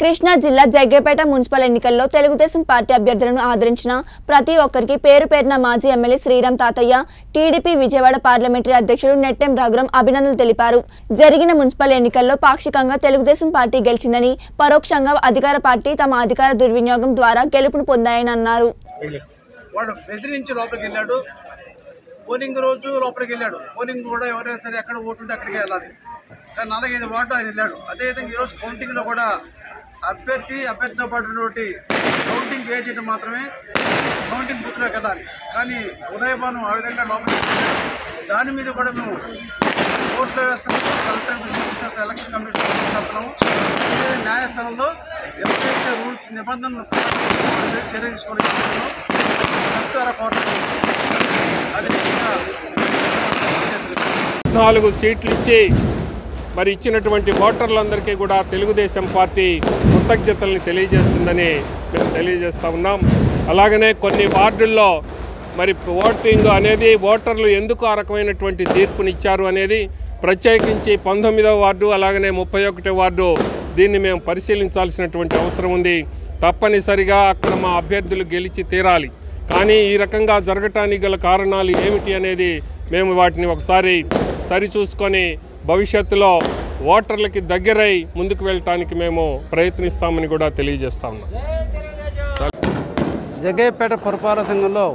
కృష్ణా జిల్లా జగ్గేపేట మున్సిపల్ ఎన్నికల్లో తెలుగుదేశం పార్టీ అభ్యర్థులను ఆదరించిన ప్రతి ఒక్కరికి పేరు పేరున మాజీ ఎమ్మెల్యే శ్రీరామ్ తాతయ్య టీడీపీ విజయవాడ పార్లమెంటరీ అధ్యక్షుడు నెట్టెం రఘురం అభినందనలు తెలిపారు జరిగిన మున్సిపల్ ఎన్నికల్లో పాక్షికంగా తెలుగుదేశం పార్టీ గెలిచిందని పరోక్షంగా అధికార పార్టీ తమ అధికార దుర్వినియోగం ద్వారా గెలుపును పొందాయని అన్నారు వాడు బెదిరించి లోపలికి వెళ్ళాడు పోలింగ్ రోజు లోపలికి వెళ్ళాడు పోలింగ్ కూడా ఎవరైనా సరే ఎక్కడ ఓటుంటే అక్కడికి వెళ్ళాలి కానీ నాలుగైదు వార్డు ఆయన వెళ్ళాడు అదేవిధంగా ఈరోజు కౌంటింగ్లో కూడా అభ్యర్థి అభ్యర్థితో పాటు ఉన్నటువంటి కౌంటింగ్ ఏజెంట్ మాత్రమే కౌంటింగ్ బూత్లోకి వెళ్ళాలి కానీ ఉదయభాను ఆ విధంగా లోపలికి వెళ్ళాడు దాని మీద కూడా మేము ఓట్లు వేస్తాము కలెక్టర్ దృష్టికి తీసుకొస్తాం ఎలక్షన్ కమిషన్ తీసుకొస్తున్నాము ఇదే న్యాయస్థానంలో ఎవరైతే రూల్స్ నిబంధనలు పాటిస్తారో వాళ్ళ మీద చర్య తీసుకొని ప్రస్తుత కోరుతున్నాము అది నాలుగు సీట్లు ఇచ్చి మరి ఇచ్చినటువంటి ఓటర్లందరికీ కూడా తెలుగుదేశం పార్టీ కృతజ్ఞతల్ని తెలియజేస్తుందని మేము తెలియజేస్తా ఉన్నాం అలాగనే కొన్ని వార్డుల్లో మరి ఓటింగ్ అనేది ఓటర్లు ఎందుకు ఆ రకమైనటువంటి తీర్పునిచ్చారు అనేది ప్రత్యేకించి పంతొమ్మిదవ వార్డు అలాగనే ముప్పై ఒకటో వార్డు దీన్ని మేము పరిశీలించాల్సినటువంటి అవసరం ఉంది తప్పనిసరిగా అక్కడ మా అభ్యర్థులు గెలిచి తీరాలి కానీ ఈ రకంగా జరగటానికి గల కారణాలు ఏమిటి అనేది మేము వాటిని ఒకసారి సరిచూసుకొని భవిష్యత్తులో ఓటర్లకి దగ్గరై ముందుకు వెళ్ళటానికి మేము ప్రయత్నిస్తామని కూడా తెలియజేస్తా ఉన్నాం జగ్గయ్యపేట పురపాలక సంఘంలో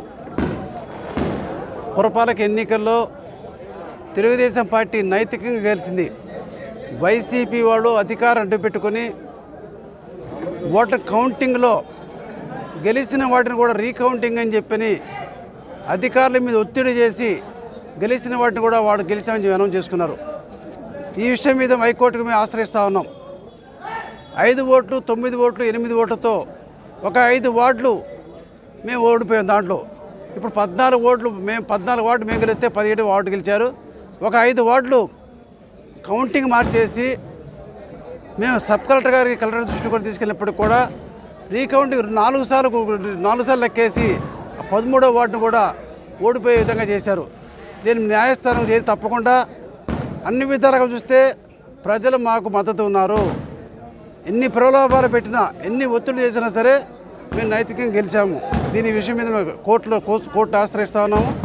పురపాలక ఎన్నికల్లో తెలుగుదేశం పార్టీ నైతికంగా గెలిచింది వైసీపీ వాళ్ళు అధికారం అడ్డుపెట్టుకొని ఓటర్ కౌంటింగ్లో గెలిచిన వాటిని కూడా రీకౌంటింగ్ అని చెప్పని అధికారుల మీద ఒత్తిడి చేసి గెలిచిన వాటిని కూడా వాడు గెలిచామని చెప్పి అనౌన్స్ చేసుకున్నారు ఈ విషయం మీద హైకోర్టుకు మేము ఆశ్రయిస్తూ ఉన్నాం ఐదు ఓట్లు తొమ్మిది ఓట్లు ఎనిమిది ఓట్లతో ఒక ఐదు వార్డులు మేము ఓడిపోయాం దాంట్లో ఇప్పుడు పద్నాలుగు ఓట్లు మేము పద్నాలుగు వార్డు మేము గెలిస్తే పదిహేడు వార్డు గెలిచారు ఒక ఐదు వార్డులు కౌంటింగ్ మార్చేసి మేము సబ్ కలెక్టర్ గారికి కలెక్టర్ దృష్టి కూడా తీసుకెళ్ళినప్పటికి కూడా రీకౌంటింగ్ నాలుగు సార్లు నాలుగు సార్లు లెక్కేసి ఆ పదమూడో వార్డును కూడా ఓడిపోయే విధంగా చేశారు దీన్ని న్యాయస్థానం చేసి తప్పకుండా అన్ని విధాలుగా చూస్తే ప్రజలు మాకు మద్దతు ఉన్నారు ఎన్ని ప్రలోభాలు పెట్టినా ఎన్ని ఒత్తిడి చేసినా సరే మేము నైతికంగా గెలిచాము దీని విషయం మీద మేము కోర్టులో కోర్టు కోర్టు ఆశ్రయిస్తా ఉన్నాము